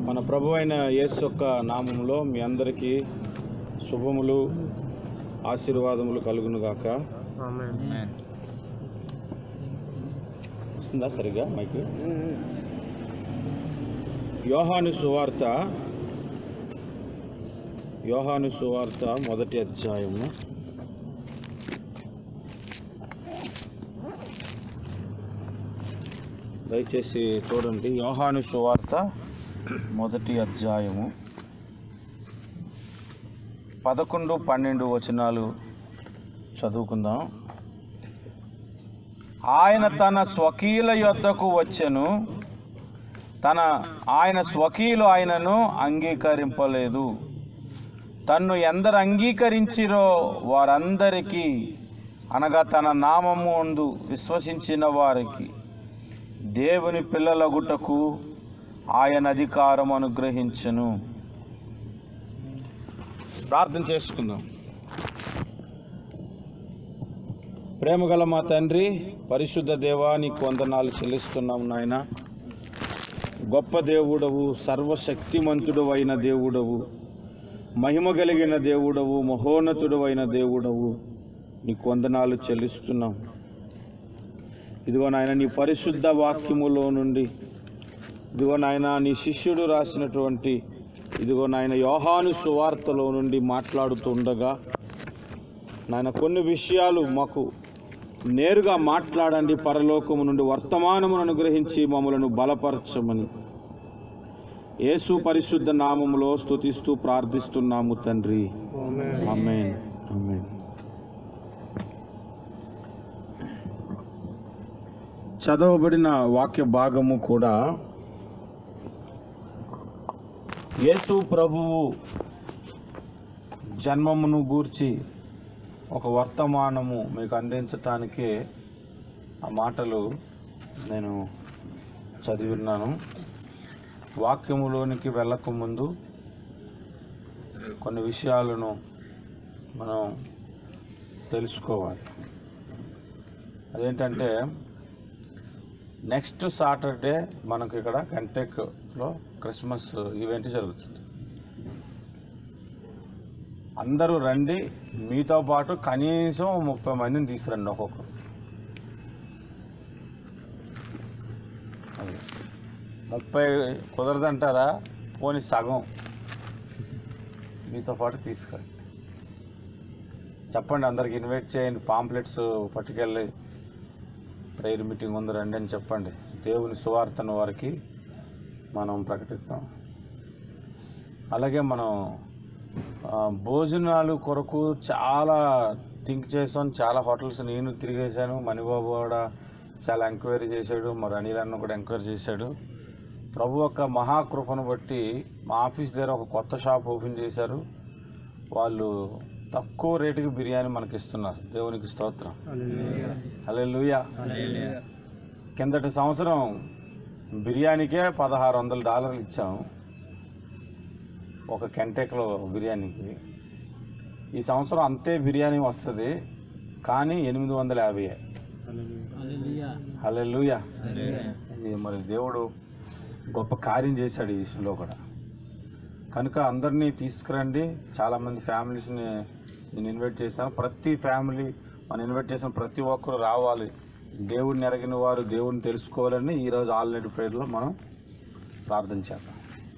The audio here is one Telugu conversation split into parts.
మన ప్రభు అయిన యేసు యొక్క నామములో మీ అందరికీ శుభములు ఆశీర్వాదములు కలుగును గాక వస్తుందా సరిగా మైక్ యోహాను సువార్త యోహాను సువార్త మొదటి అధ్యాయము దయచేసి చూడండి యోహాను సువార్త మొదటి అధ్యాయము పదకొండు పన్నెండు వచనాలు చదువుకుందాం ఆయన తన స్వకీయుల యొద్దకు వచ్చెను తన ఆయన స్వకీయులు ఆయనను అంగీకరింపలేదు తన్ను ఎందరు అంగీకరించిరో వారందరికీ అనగా తన నామము అందు విశ్వసించిన వారికి దేవుని పిల్లలగుటకు ఆయన అధికారం అనుగ్రహించను ప్రార్థన చేసుకుందాం ప్రేమగల మా తండ్రి పరిశుద్ధ దేవా నీకు వందనాలు చెల్లిస్తున్నాం నాయన గొప్ప దేవుడవు సర్వశక్తిమంతుడు అయిన దేవుడవు మహిమ కలిగిన దేవుడవు మహోన్నతుడు అయిన దేవుడవు నీకు వందనాలు చెల్లిస్తున్నాం ఇదిగో నాయన నీ పరిశుద్ధ వాక్యములో నుండి ఇదిగో నాయన నీ శిష్యుడు రాసినటువంటి ఇదిగో నాయన యోహాను సువార్తలో నుండి మాట్లాడుతుండగా నాయన కొన్ని విషయాలు మాకు నేరుగా మాట్లాడండి పరలోకము నుండి వర్తమానమును అనుగ్రహించి మమ్మలను బలపరచమని యేసు పరిశుద్ధ నామములో స్తుతిస్తూ ప్రార్థిస్తున్నాము తండ్రి ఆమేన్ ఆమేన్ చదవబడిన వాక్య భాగము కూడా యేసు ప్రభువు జన్మమును గూర్చి ఒక వర్తమానము మీకు అందించటానికే ఆ మాటలు నేను చదివిన్నాను వాక్యములోనికి వెళ్ళక ముందు కొన్ని విషయాలను మనం తెలుసుకోవాలి అదేంటంటే నెక్స్ట్ సాటర్డే మనకు ఇక్కడ కంటెక్లో క్రిస్మస్ ఈవెంట్ జరుగుతుంది అందరూ రండి మీతో పాటు కనీసం ముప్పై మందిని తీసుకురండి ఒక్కొక్కరు అది. ముప్పై కుదరదంటారా పోనీ సగం మీతో పాటు తీసుకురండి చెప్పండి అందరికి ఇన్వైట్ చేయండి పాంప్లెట్స్ పట్టుకెళ్ళి ప్రేయర్ మీటింగ్ ఉంది రండి అని చెప్పండి దేవుని సువార్తను వారికి మనం ప్రకటిస్తాం అలాగే మనం ఆ, భోజనాలు కొరకు చాలా థింక్ చేసాం చాలా హోటల్స్ నేను తిరిగేశాను మణిబాబు కూడా చాలా ఎంక్వైరీ చేశాడు మరి అనిల్ అన్న కూడా ఎంక్వైరీ చేశాడు ప్రభు యొక్క మహాకృపను బట్టి మా ఆఫీస్ దగ్గర ఒక కొత్త షాప్ ఓపెన్ చేశారు వాళ్ళు తక్కువ రేటుకి బిర్యానీ మనకి ఇస్తున్నారు దేవునికి స్తోత్రం హల్లెలూయా కిందటి సంవత్సరం బిర్యానీకే పదహారు వందల డాలర్లు ఇచ్చాము ఒక కెంటెక్లో బిర్యానీకి ఈ సంవత్సరం అంతే బిర్యానీ వస్తుంది కానీ ఎనిమిది వందల యాభై హల్లెలూయా ఇది మరి దేవుడు గొప్ప కార్యం చేశాడు ఈ విషయంలో కూడా కనుక అందరినీ తీసుకురండి చాలామంది ఫ్యామిలీస్ని నేను ఇన్వైట్ చేశాను ప్రతి ఫ్యామిలీ మనం ఇన్వైట్ చేసిన ప్రతి ఒక్కరు రావాలి దేవుడిని ఎరగిన వారు దేవుడిని తెలుసుకోవాలని ఈరోజు ఆల్రెడీ ప్రేయర్లో మనం ప్రార్థన చేద్దాం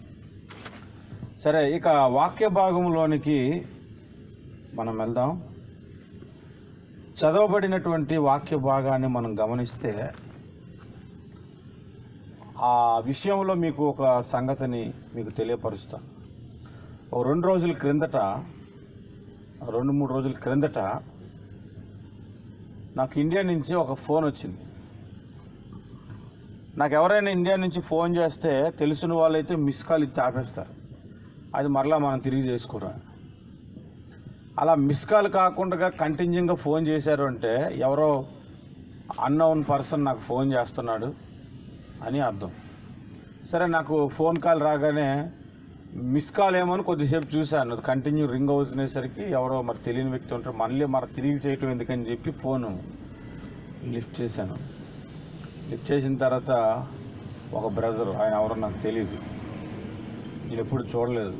సరే ఇక వాక్య భాగంలోనికి మనం వెళ్దాం చదవబడినటువంటి వాక్య భాగాన్ని మనం గమనిస్తే ఆ విషయంలో మీకు ఒక సంగతిని మీకు తెలియపరుస్తాను ఓ రెండు రోజుల క్రిందట రెండు మూడు రోజుల క్రిందట నాకు ఇండియా నుంచి ఒక ఫోన్ వచ్చింది నాకు ఎవరైనా ఇండియా నుంచి ఫోన్ చేస్తే తెలిసిన వాళ్ళైతే మిస్ కాల్ ఇచ్చి ఆపేస్తారు అది మరలా మనం తిరిగి చేసుకోరా అలా మిస్ కాల్ కాకుండా కంటిన్యూగా ఫోన్ చేశారు అంటే ఎవరో అన్నోన్ పర్సన్ నాకు ఫోన్ చేస్తున్నాడు అని అర్థం సరే నాకు ఫోన్ కాల్ రాగానే మిస్ కాల్ ఏమని కొద్దిసేపు చూశాను అది కంటిన్యూ రింగ్ అవుతునేసరికి ఎవరో మరి తెలియని వ్యక్తి ఉంటారు మళ్ళీ మరి తిరిగి చేయటం ఎందుకని చెప్పి ఫోను లిఫ్ట్ చేశాను లిఫ్ట్ చేసిన తర్వాత ఒక బ్రదర్ ఆయన ఎవరో నాకు తెలియదు నేను ఎప్పుడు చూడలేదు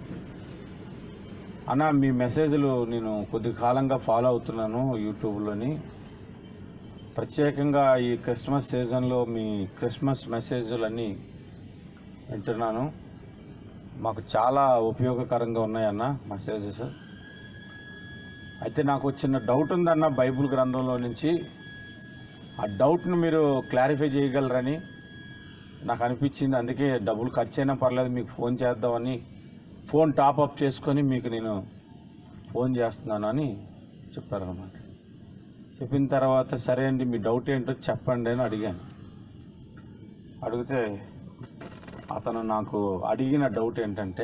అన్న మీ మెసేజ్లు నేను కొద్ది కాలంగా ఫాలో అవుతున్నాను యూట్యూబ్లోని ప్రత్యేకంగా ఈ క్రిస్మస్ సీజన్లో మీ క్రిస్మస్ మెసేజ్లన్నీ వింటున్నాను మాకు చాలా ఉపయోగకరంగా ఉన్నాయన్న మెసేజెస్ అయితే నాకు చిన్న డౌట్ ఉందన్న బైబిల్ గ్రంథంలో నుంచి ఆ డౌట్ను మీరు క్లారిఫై చేయగలరని నాకు అనిపించింది అందుకే డబ్బులు ఖర్చు అయినా పర్లేదు మీకు ఫోన్ చేద్దామని ఫోన్ టాప్అప్ చేసుకొని మీకు నేను ఫోన్ చేస్తున్నాను అని చెప్పారనమాట చెప్పిన తర్వాత సరే అండి మీ డౌట్ ఏంటో చెప్పండి అని అడిగాను అడిగితే అతను నాకు అడిగిన డౌట్ ఏంటంటే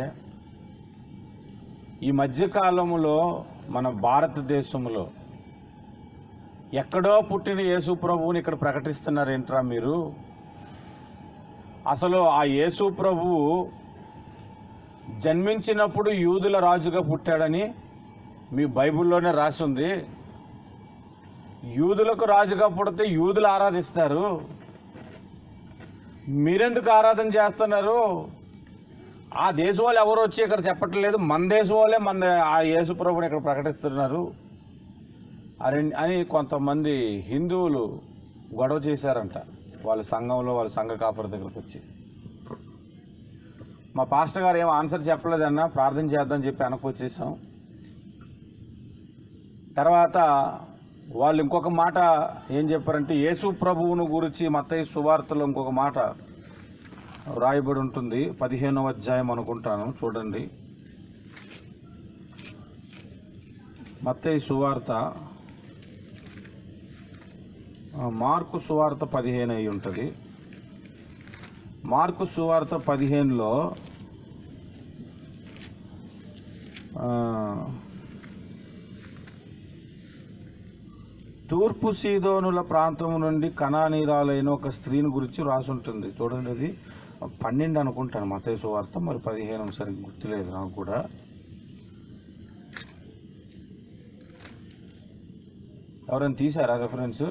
ఈ మధ్యకాలంలో మన భారతదేశంలో ఎక్కడో పుట్టిన యేసు ప్రభువుని ఇక్కడ ప్రకటిస్తున్నారు ఏంట్రా మీరు అసలు ఆ యేసు ప్రభువు జన్మించినప్పుడు యూదుల రాజుగా పుట్టాడని మీ బైబిల్లోనే రాసి ఉంది యూదులకు రాజుగా పుడితే యూదులు ఆరాధిస్తారు మీరెందుకు ఆరాధన చేస్తున్నారు ఆ దేశం వాళ్ళు ఎవరు వచ్చి ఇక్కడ చెప్పట్లేదు మన దేశం వాళ్ళే మన ఆ యేసు ప్రభుని ఇక్కడ ప్రకటిస్తున్నారు అని అని కొంతమంది హిందువులు గొడవ చేశారంట వాళ్ళ సంఘంలో వాళ్ళ సంఘ కాపుర దగ్గరకు వచ్చి మా పాస్టర్ గారు ఏం ఆన్సర్ చెప్పలేదన్నా ప్రార్థన చేద్దామని చెప్పి వెనక్కి వచ్చేసాం తర్వాత వాళ్ళు ఇంకొక మాట ఏం చెప్పారంటే యేసు ప్రభువును గురించి మత్తయి సువార్తలో ఇంకొక మాట రాయబడి ఉంటుంది పదిహేనవ అధ్యాయం అనుకుంటాను చూడండి మత్తయి సువార్త ఆ, మార్కు సువార్త పదిహేను అయి ఉంటుంది మార్కు సువార్త పదిహేనులో ఆ, తూర్పు సీదోనుల ప్రాంతం నుండి కణానీరాలైన ఒక స్త్రీని గురించి రాసుంటుంది చూడండి అది పన్నెండు అనుకుంటాను మతేసు సువార్త మరి పదిహేను సరిగ్గా గుర్తులేదు నాకు కూడా ఎవరైనా తీసారా రెఫరెన్స్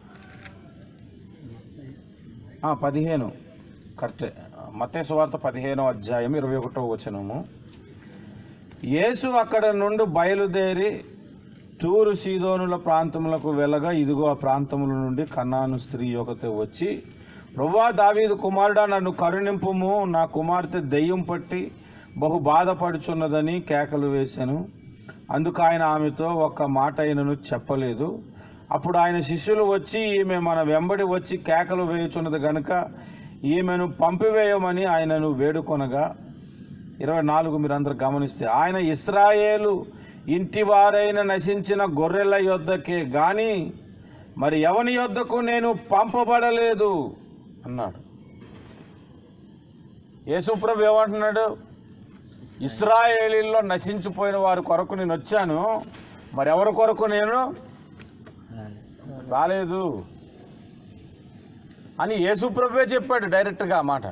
ఆ, పదిహేను కరెక్టే మతే సువార్త పదిహేనో అధ్యాయం ఇరవై ఒకటో వచనము యేసు అక్కడ నుండి బయలుదేరి తూరు సీదోనుల ప్రాంతములకు వెళ్ళగా ఇదిగో ఆ ప్రాంతముల నుండి కన్నాను స్త్రీ ఒకతే వచ్చి ప్రభువా దావీదు కుమారుడా నన్ను కరుణింపుము నా కుమార్తె దెయ్యం పట్టి బహు బాధపడుచున్నదని కేకలు వేశాను అందుకు ఆయన ఆమెతో ఒక్క మాట అయినను చెప్పలేదు అప్పుడు ఆయన శిష్యులు వచ్చి ఈమె మన వెంబడి వచ్చి కేకలు వేయుచున్నది గనుక ఈమెను పంపివేయమని ఆయనను వేడుకొనగా ఇరవై నాలుగు మీరు అందరు గమనిస్తే ఆయన ఇస్రాయేలు ఇంటి వారైన నశించిన గొర్రెల యొద్దకే గాని మరి ఎవని యొద్దకు నేను పంపబడలేదు అన్నాడు యేసుప్రభు ఏమంటున్నాడు ఇస్రాయేలీల్లో నశించిపోయిన వారి కొరకు నేను వచ్చాను మరి ఎవరి కొరకు నేను రాలేదు అని యేసుప్రభువే చెప్పాడు డైరెక్ట్గా ఆ మాట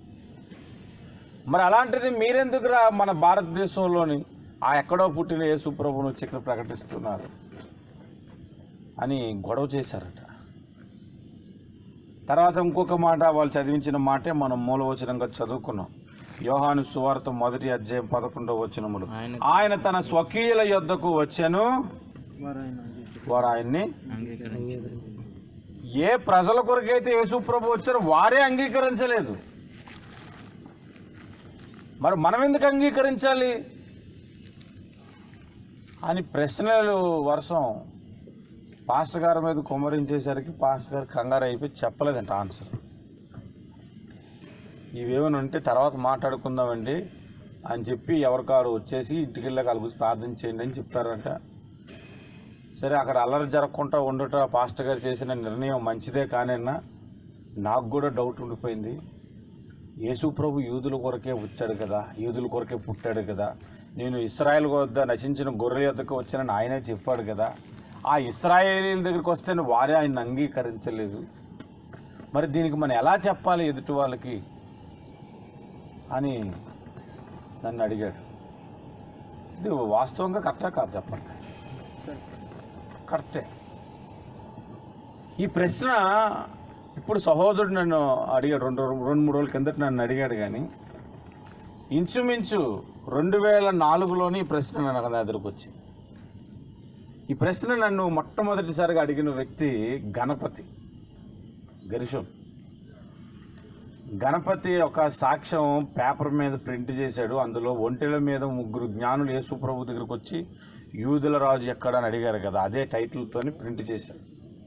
మరి అలాంటిది మీరెందుకురా మన భారతదేశంలోని ఆ ఎక్కడో పుట్టిన యేసుప్రభుని వచ్చి ఇక్కడ ప్రకటిస్తున్నారు అని గొడవ చేశారట తర్వాత ఇంకొక మాట వాళ్ళు చదివించిన మాటే మనం మూలవచనంగా చదువుకున్నాం యోహాను సువార్త మొదటి అధ్యాయం పదకొండవ వచనములు ఆయన ఆయన తన స్వకీయుల యొద్దకు వచ్చాను వారు ఆయన్ని అంగీకరించారు ఏ ప్రజల కొరకైతే యేసు ప్రభు వచ్చారో వారే అంగీకరించలేదు మరి మనం ఎందుకు అంగీకరించాలి అని ప్రశ్నలు వర్షం పాస్టర్ గారి మీద కుమ్మరించేసరికి పాస్టర్ గారు కంగారు అయిపోయి చెప్పలేదంట ఆన్సర్ ఇవేమైనా ఉంటే తర్వాత మాట్లాడుకుందామండి అని చెప్పి ఎవరికారు వచ్చేసి ఇంటికి వెళ్ళాక వాళ్ళ గురించి ప్రార్థన చేయండి అని చెప్పారంట సరే అక్కడ అల్లరి జరగకుండా ఉండుట పాస్టర్ గారు చేసిన నిర్ణయం మంచిదే కానన్నా నాకు కూడా డౌట్ ఉండిపోయింది యేసు ప్రభు యూదుల కొరకే వచ్చాడు కదా యూదుల కొరకే పుట్టాడు కదా నేను ఇస్రాయేల్ వద్ద నశించిన గొర్రెల యొద్దకు వచ్చానని ఆయనే చెప్పాడు కదా ఆ ఇస్రాయేలీల దగ్గరికి వస్తే వారే ఆయన అంగీకరించలేదు మరి దీనికి మనం ఎలా చెప్పాలి ఎదుటి వాళ్ళకి అని నన్ను అడిగాడు ఇది వాస్తవంగా కరెక్టా కాదు చెప్పండి కరెక్టే ఈ ప్రశ్న ఇప్పుడు సహోదరుడు నన్ను అడిగాడు రెండు రెండు మూడు రోజుల కిందట నన్ను అడిగాడు కానీ ఇంచుమించు రెండు వేల నాలుగులోని ఈ ప్రశ్న నాకు నా ఎదురుకు వచ్చింది ఈ ప్రశ్న నన్ను మొట్టమొదటిసారిగా అడిగిన వ్యక్తి గణపతి గరిషం గణపతి ఒక సాక్ష్యం పేపర్ మీద ప్రింట్ చేశాడు అందులో ఒంటెల మీద ముగ్గురు జ్ఞానులు యేసు ప్రభు దగ్గరికి వచ్చి యూదుల రాజు ఎక్కడ అని అడిగారు కదా అదే టైటిల్తోని ప్రింట్ చేశాడు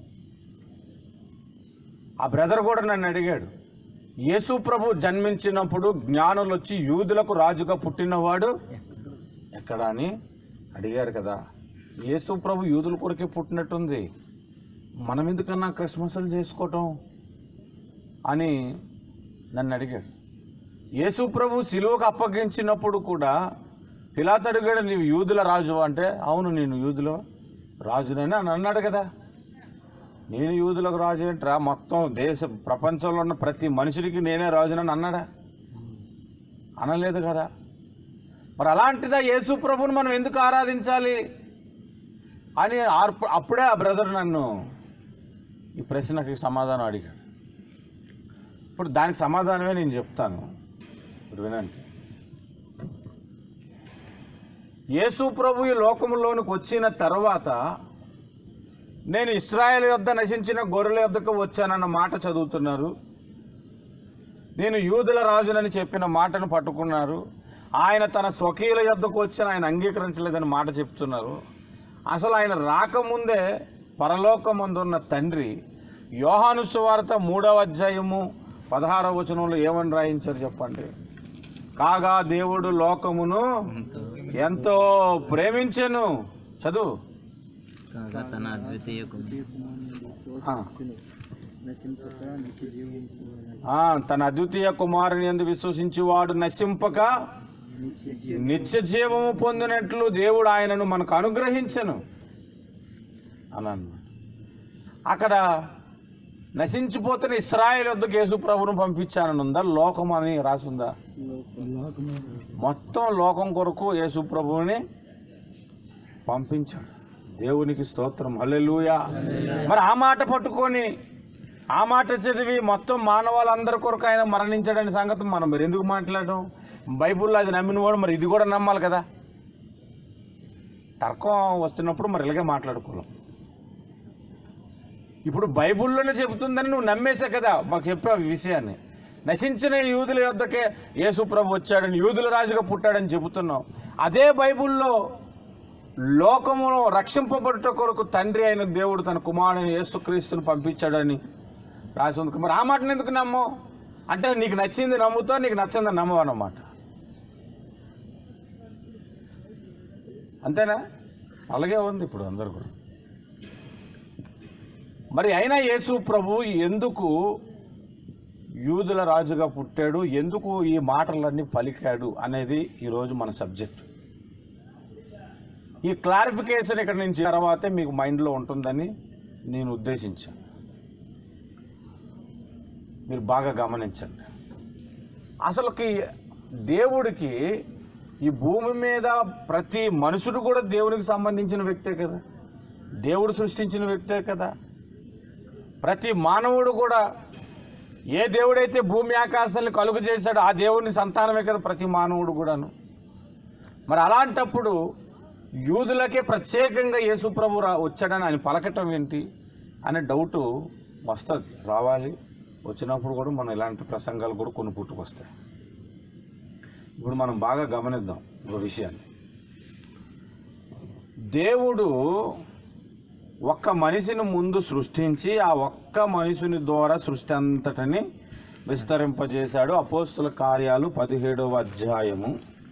ఆ బ్రదర్ కూడా నన్ను అడిగాడు యేసు ప్రభు జన్మించినప్పుడు జ్ఞానులు వచ్చి యూదులకు రాజుగా పుట్టినవాడు ఎక్కడ అని అడిగారు కదా యేసు ప్రభు యూదుల కొరకే పుట్టినట్టుంది మనం ఎందుకన్నా క్రిస్మస్లు చేసుకోవటం అని నన్ను అడిగాడు యేసు ప్రభు సిలువకు అప్పగించినప్పుడు కూడా పిలాతు అడిగాడు నీవు యూదుల రాజు అంటే అవును నేను యూదుల రాజునని అని అన్నాడు కదా నేను యూదులకు రాజు ఏంట్రా మొత్తం దేశ ప్రపంచంలో ఉన్న ప్రతి మనుషుడికి నేనే రాజునని అన్నాడా అనలేదు కదా మరి అలాంటిదా యేసు ప్రభుని మనం ఎందుకు ఆరాధించాలి అని ఆర్ప- అప్పుడే ఆ బ్రదర్ నన్ను ఈ ప్రశ్నకి సమాధానం అడిగాడు ఇప్పుడు దానికి సమాధానమే నేను చెప్తాను ఇప్పుడు వినండి యేసు ప్రభు ఈ లోకములోనికి వచ్చిన తర్వాత నేను ఇస్రాయేల్ యొద్ద నశించిన గొర్రెల యొద్దకు వచ్చానన్న మాట చదువుతున్నారు నేను యూదుల రాజునని చెప్పిన మాటను పట్టుకున్నారు ఆయన తన స్వకీయుల యొద్దకు వచ్చి ఆయన అంగీకరించలేదని మాట చెప్తున్నారు అసలు ఆయన రాకముందే పరలోకమందున్న తండ్రి యోహాను సువార్త మూడవ అధ్యాయము పదహారవ వచనంలో ఏమని రాయించారు చెప్పండి కాగా దేవుడు లోకమును ఎంతో ప్రేమించెను చదువు కాగా తన అద్వితీయ ఆ. ఆ, తన అద్వితీయ కుమారుని ఎందు విశ్వసించి వాడు నశింపక నిత్య జీవము పొందినట్లు దేవుడు ఆయనను మనకు అనుగ్రహించను అని అన్నాడు అక్కడ నశించిపోతున్న ఇస్రాయేల్ వద్దకు యేసు ప్రభువును పంపించానని ఉందా లోకం అని రాసిందా మొత్తం లోకం కొరకు యేసు ప్రభువుని పంపించాడు దేవునికి స్తోత్రం హల్లెలూయా మరి ఆ మాట పట్టుకొని ఆ మాట చదివి మొత్తం మానవాళ్ళందరి కొరకు ఆయన మరణించాడని సంగతి మనం మరి ఎందుకు మాట్లాడడం బైబుల్లో అది నమ్మిన వాడు మరి ఇది కూడా నమ్మాలి కదా తర్కం వస్తున్నప్పుడు మరి ఇలాగే మాట్లాడుకోలేం ఇప్పుడు బైబుల్లోనే చెబుతుందని నువ్వు నమ్మేసా కదా మాకు చెప్పావు ఈ విషయాన్ని నశించిన యూదుల యొద్దకే యేసు ప్రభు వచ్చాడని యూదుల రాజుగా పుట్టాడని చెబుతున్నావు అదే బైబుల్లో లోకమును రక్షింపబడుట కొరకు తండ్రి అయిన దేవుడు తన కుమారుని యేసుక్రీస్తుని పంపించాడని రాసి ఉంది మరి ఆ మాటను ఎందుకు నమ్ము అంటే నీకు నచ్చింది నమ్ముతావు నీకు నచ్చింది నమ్మవు అన్నమాట అంతేనా అలాగే ఉంది ఇప్పుడు అందరు కూడా మరి అయినా యేసు ప్రభు ఎందుకు యూదుల రాజుగా పుట్టాడు ఎందుకు ఈ మాటలన్నీ పలికాడు అనేది ఈరోజు మన సబ్జెక్ట్ ఈ క్లారిఫికేషన్ ఇక్కడ నుంచి తర్వాతే మీకు మైండ్లో ఉంటుందని నేను ఉద్దేశించాను మీరు బాగా గమనించండి అసలుకి దేవుడికి ఈ భూమి మీద ప్రతి మనుషుడు కూడా దేవునికి సంబంధించిన వ్యక్తే కదా దేవుడు సృష్టించిన వ్యక్తే కదా ప్రతి మానవుడు కూడా ఏ దేవుడైతే భూమి ఆకాశాన్ని కలుగు చేశాడో ఆ దేవుని సంతానమే కదా ప్రతి మానవుడు కూడాను మరి అలాంటప్పుడు యూదులకే ప్రత్యేకంగా యేసు ప్రభు రా వచ్చాడని ఆయన పలకటం ఏంటి అనే డౌటు వస్తుంది రావాలి వచ్చినప్పుడు కూడా మనం ఇలాంటి ప్రసంగాలు కూడా కొన్ని పుట్టుకొస్తాయి ఇప్పుడు మనం బాగా గమనిద్దాం ఒక విషయాన్ని దేవుడు ఒక్క మనిషిని ముందు సృష్టించి ఆ ఒక్క మనిషిని ద్వారా సృష్టి అంతటిని విస్తరింపజేశాడు అపోస్తుల కార్యాలు పదిహేడవ అధ్యాయము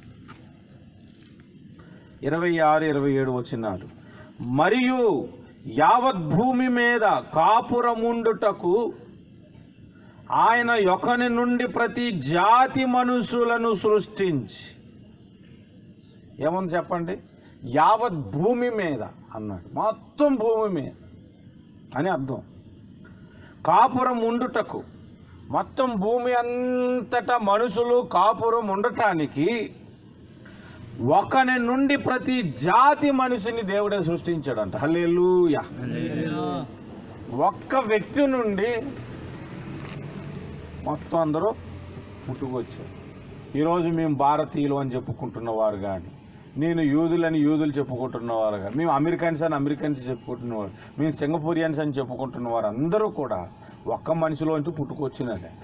ఇరవై ఆరు ఇరవై ఏడు వచ్చినారు మరియు యావత్ భూమి మీద కాపురముండుటకు ఆయన యొకని నుండి ప్రతి జాతి మనుషులను సృష్టించి ఏముంది చెప్పండి యావత్ భూమి మీద అన్నాడు మొత్తం భూమి మీద అని అర్థం కాపురం ఉండుటకు మొత్తం భూమి అంతటా మనుషులు కాపురం ఉండటానికి ఒకని నుండి ప్రతి జాతి మనిషిని దేవుడే సృష్టించాడంట హల్లెలూయా ఒక్క వ్యక్తి నుండి మొత్తం అందరూ పుట్టుకొచ్చారు ఈరోజు మేము భారతీయులు అని చెప్పుకుంటున్నవారు కానీ నేను యూదులని యూదులు చెప్పుకుంటున్నవారు కానీ మేము అమెరికన్స్ అని అమెరికన్స్ చెప్పుకుంటున్నవారు మేము సింగపూరియన్స్ అని చెప్పుకుంటున్నవారు అందరూ కూడా ఒక్క మనిషిలోంచి పుట్టుకొచ్చినదే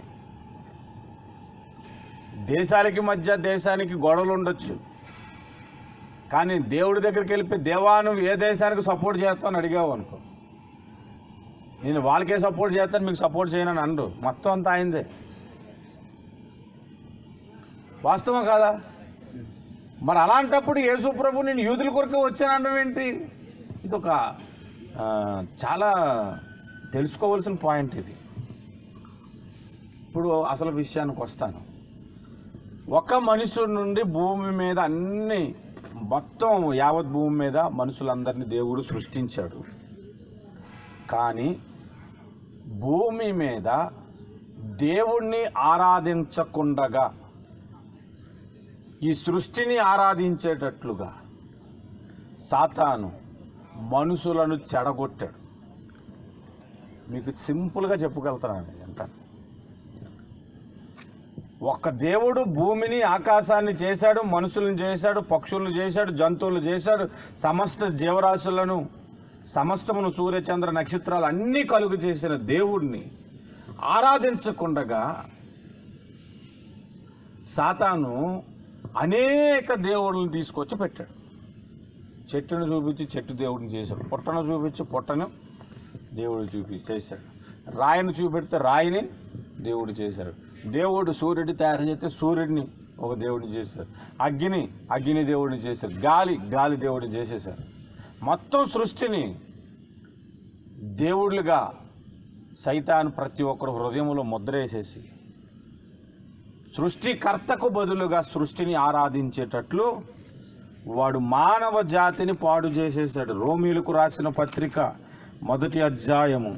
దేశాలకి మధ్య దేశానికి గొడవలు ఉండొచ్చు కానీ దేవుడి దగ్గరికి వెళ్ళిపోయి దేవా నువ్వు ఏ దేశానికి సపోర్ట్ చేస్తావు అడిగావు అనుకో నేను వాళ్ళకే సపోర్ట్ చేస్తాను మీకు సపోర్ట్ చేయనని అనరు మొత్తం అంతా అయిందే వాస్తవం కాదా మరి అలాంటప్పుడు యేసు ప్రభు నేను యూదుల కొరకు వచ్చానడం ఏంటి ఇది ఒక ఆ, చాలా తెలుసుకోవాల్సిన పాయింట్ ఇది ఇప్పుడు అసలు విషయానికి వస్తాను ఒక మనుషుడి నుండి భూమి మీద అన్ని మొత్తం యావత్ భూమి మీద మనుషులందరినీ దేవుడు సృష్టించాడు కానీ భూమి మీద దేవుణ్ణి ఆరాధించకుండగా ఈ సృష్టిని ఆరాధించేటట్లుగా సాతాను మనుషులను చెడగొట్టాడు మీకు సింపుల్గా చెప్పగలుగుతానండి ఎంత ఒక్క దేవుడు భూమిని ఆకాశాన్ని చేశాడు మనుషులను చేశాడు పక్షులను చేశాడు జంతువులు చేశాడు సమస్త జీవరాశులను సమస్తమును సూర్యచంద్ర నక్షత్రాలు అన్నీ కలుగు చేసిన దేవుడిని ఆరాధించకుండగా సాతాను అనేక దేవుళ్ళని తీసుకొచ్చి పెట్టాడు చెట్టును చూపించి చెట్టు దేవుడిని చేశాడు పుట్టను చూపించి పుట్టను దేవుడు చూపించి చేశాడు రాయిని చూపెడితే రాయిని దేవుడు చేశాడు దేవుడు సూర్యుడి తయారు చేస్తే సూర్యుడిని ఒక దేవుడిని చేశారు అగ్ని అగ్ని దేవుడిని చేశారు గాలి గాలి దేవుడిని చేసేశారు మొత్తం సృష్టిని దేవుళ్ళుగా సైతాన్ ప్రతి ఒక్కరు హృదయంలో ముద్ర వేసేసి సృష్టికర్తకు బదులుగా సృష్టిని ఆరాధించేటట్లు వాడు మానవ జాతిని పాడు చేసేసాడు రోమిలకు రాసిన పత్రిక మొదటి అధ్యాయము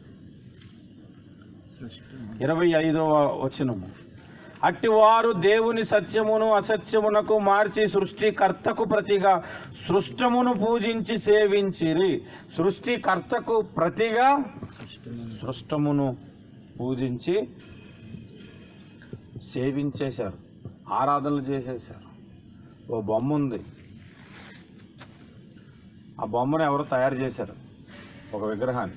సృష్టి ఇరవై ఐదవ వచనము అట్టివారు దేవుని సత్యమును అసత్యమునకు మార్చి సృష్టికర్తకు ప్రతిగా సృష్టమును పూజించి సేవించిరి సృష్టికర్తకు ప్రతిగా సృష్టి సృష్టమును పూజించి సేవించేశారు ఆరాధనలు చేసేశారు ఓ బొమ్మ ఉంది ఆ బొమ్మను ఎవరు తయారు చేశారు ఒక విగ్రహాన్ని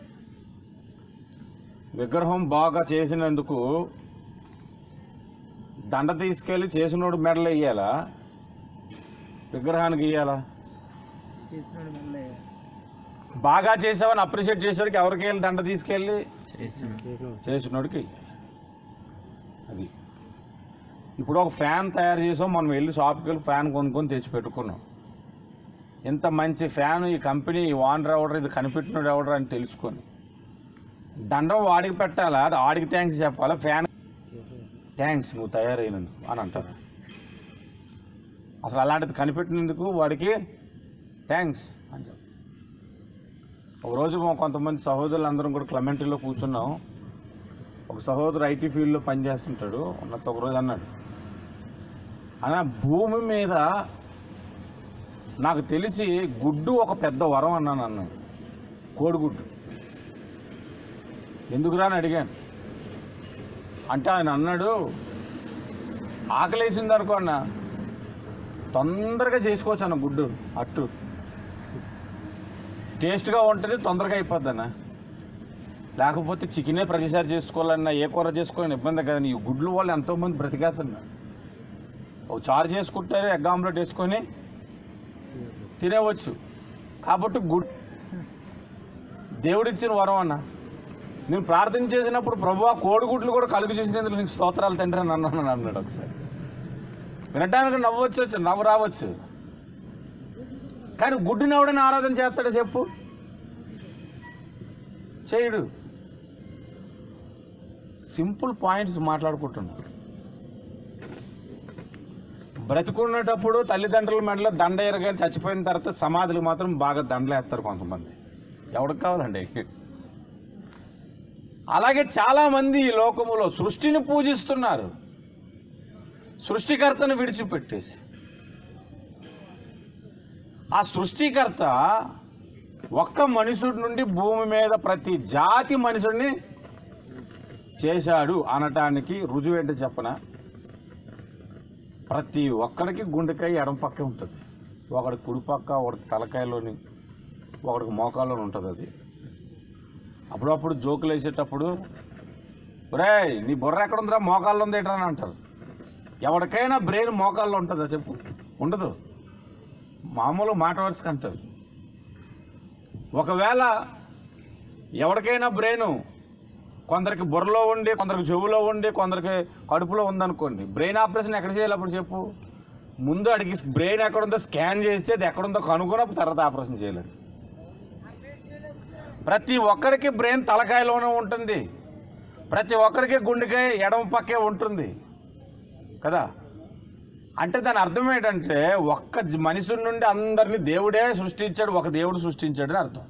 విగ్రహం బాగా చేసినందుకు దండ తీసుకెళ్ళి చేసినోడు మెడలు వేయాలా విగ్రహానికి ఇయ్యాలా బాగా చేసావని అప్రిషియేట్ చేసేవాడికి ఎవరికి వెళ్ళి దండ తీసుకెళ్ళి చేసిన చేసినోడికి అది ఇప్పుడు ఒక ఫ్యాన్ తయారు చేసాం మనం వెళ్ళి షాప్కి వెళ్ళి ఫ్యాన్ కొనుక్కొని తెచ్చి పెట్టుకున్నాం ఇంత మంచి ఫ్యాన్ ఈ కంపెనీ ఈ ఓనర్ ఎవడరు ఇది కనిపెట్టినోడు ఎవడరు అని తెలుసుకొని దండం వాడికి పెట్టాలా అది వాడికి థ్యాంక్స్ చెప్పాలా ఫ్యాన్ థ్యాంక్స్ నువ్వు తయారైనందుకు అని అంటారు అసలు అలాంటిది కనిపెట్టినందుకు వాడికి థ్యాంక్స్ అని చెప్పు ఒకరోజు మా కొంతమంది సహోదరులు అందరం కూడా క్లమెంటరీలో కూర్చున్నాం ఒక సహోదరు ఐటీ ఫీల్డ్లో పనిచేస్తుంటాడు ఉన్నత ఒకరోజు అన్నాడు అన్న భూమి మీద నాకు తెలిసి గుడ్డు ఒక పెద్ద వరం అన్నాను అన్నాడు కోడిగుడ్డు ఎందుకురా అని అడిగాను అంటే ఆయన అన్నాడు ఆకలేసింది అనుకో అన్న తొందరగా చేసుకోవచ్చు అన్న గుడ్డు అట్టు టేస్ట్గా ఉంటుంది తొందరగా అయిపోద్ది అన్న లేకపోతే చికెనే ప్రతిసారి చేసుకోవాలన్నా ఏ కూర చేసుకోవాలని ఇబ్బంది కదా ఈ గుడ్లు వాళ్ళు ఎంతోమంది బ్రతికేస్తున్నారు ఒక చారు చేసుకుంటారు ఎగ్ ఆమ్లెట్ వేసుకొని తినేవచ్చు కాబట్టి గుడ్ దేవుడిచ్చిన వరం అన్న నేను ప్రార్థన చేసినప్పుడు ప్రభు కోడిగుడ్లు కూడా కలుగు చేసినందుకు నీకు స్తోత్రాలు తండ్రి అని అన్నాను అన్నాడు ఒకసారి వినటానికి నవ్వచ్చు నవ్వు రావచ్చు కానీ గుడ్డుని ఎవడైనా ఆరాధన చేస్తాడో చెప్పు చేయడు సింపుల్ పాయింట్స్ మాట్లాడుకుంటున్నారు బ్రతుకున్నటప్పుడు తల్లిదండ్రుల మెడలో దండ ఎరగా చచ్చిపోయిన తర్వాత సమాధులు మాత్రం బాగా దండలు వేస్తారు కొంతమంది ఎవరికి కావాలండి అలాగే చాలా మంది ఈ లోకములో సృష్టిని పూజిస్తున్నారు సృష్టికర్తను విడిచిపెట్టేసి ఆ సృష్టికర్త ఒక్క మనుషుడి నుండి భూమి మీద ప్రతి జాతి మనుషుడిని చేశాడు అనటానికి రుజువు ఏంటో చెప్పన ప్రతి ఒక్కడికి గుండెకాయ ఎడం పక్కే ఉంటుంది ఒకడి కుడి పక్క ఒకడికి తలకాయలోని ఒకడికి మోకాల్లోని ఉంటుంది అది అప్పుడప్పుడు జోకులు వేసేటప్పుడు ఒరేయ్ నీ బుర్ర ఎక్కడ ఉందిరా మోకాల్లో ఉంది ఏంట్రా అని అంటారు ఎవరికైనా బ్రెయిన్ మోకాల్లో ఉంటుందా చెప్పు ఉండదు మామూలు మాట వరుసకి అంటారు ఒకవేళ ఎవరికైనా బ్రెయిన్ కొందరికి బుర్రలో ఉండి కొందరికి చెవులో ఉండి కొందరికి కడుపులో ఉందనుకోండి బ్రెయిన్ ఆపరేషన్ ఎక్కడ చేయాలి అప్పుడు చెప్పు ముందు అడిగి బ్రెయిన్ ఎక్కడుందో స్కాన్ చేస్తే అది ఎక్కడుందో కనుగొని తర్వాత ఆపరేషన్ చేయలేడు ప్రతి ఒక్కరికి బ్రెయిన్ తలకాయలోనే ఉంటుంది ప్రతి ఒక్కరికి గుండెకాయ ఎడమ పక్కే ఉంటుంది కదా అంటే దాని అర్థం ఏంటంటే ఒక్క జ- మనిషి నుండి అందరినీ దేవుడే సృష్టించాడు ఒక దేవుడు సృష్టించాడు అని అర్థం